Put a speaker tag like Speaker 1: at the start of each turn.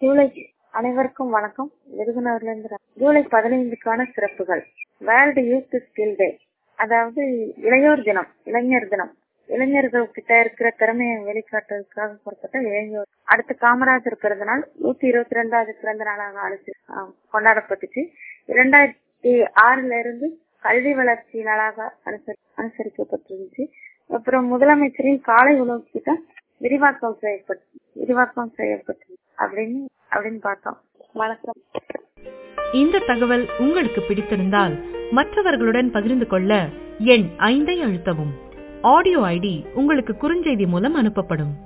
Speaker 1: ஜூலை அனைவருக்கும் வணக்கம் விருதுநகர்ல இருந்து ஜூலை பதினைந்துக்கான சிறப்புகள் வேர்ல்டு யூத் ஸ்கில் டே அதாவது இளையோர் தினம் இளைஞர் தினம் இளைஞர்கள் கிட்ட இருக்கிற திறமையை வெளிக்காட்டுறதுக்காக கொடுக்கப்பட்ட இளைஞர் அடுத்து காமராஜர் பிறந்த நாள் நூத்தி இருபத்தி ரெண்டாவது பிறந்த நாளாக அழைச்சு கொண்டாடப்பட்டுச்சு இரண்டாயிரத்தி ஆறுல இருந்து கல்வி வளர்ச்சி நாளாக அனுசரி அனுசரிக்கப்பட்டிருந்துச்சு அப்புறம் முதலமைச்சரின் காலை உணவு திட்டம் விரிவாக்கம் செய்யப்பட்டு விரிவாக்கம் செய்யப்பட்டு அப்படின்னு அப்படின்னு பார்த்தோம் வணக்கம்
Speaker 2: இந்த தகவல் உங்களுக்கு பிடித்திருந்தால் மற்றவர்களுடன் பகிர்ந்து கொள்ள எண் ஐந்தை அழுத்தவும் ஆடியோ ஐடி உங்களுக்கு குறுஞ்செய்தி மூலம் அனுப்பப்படும்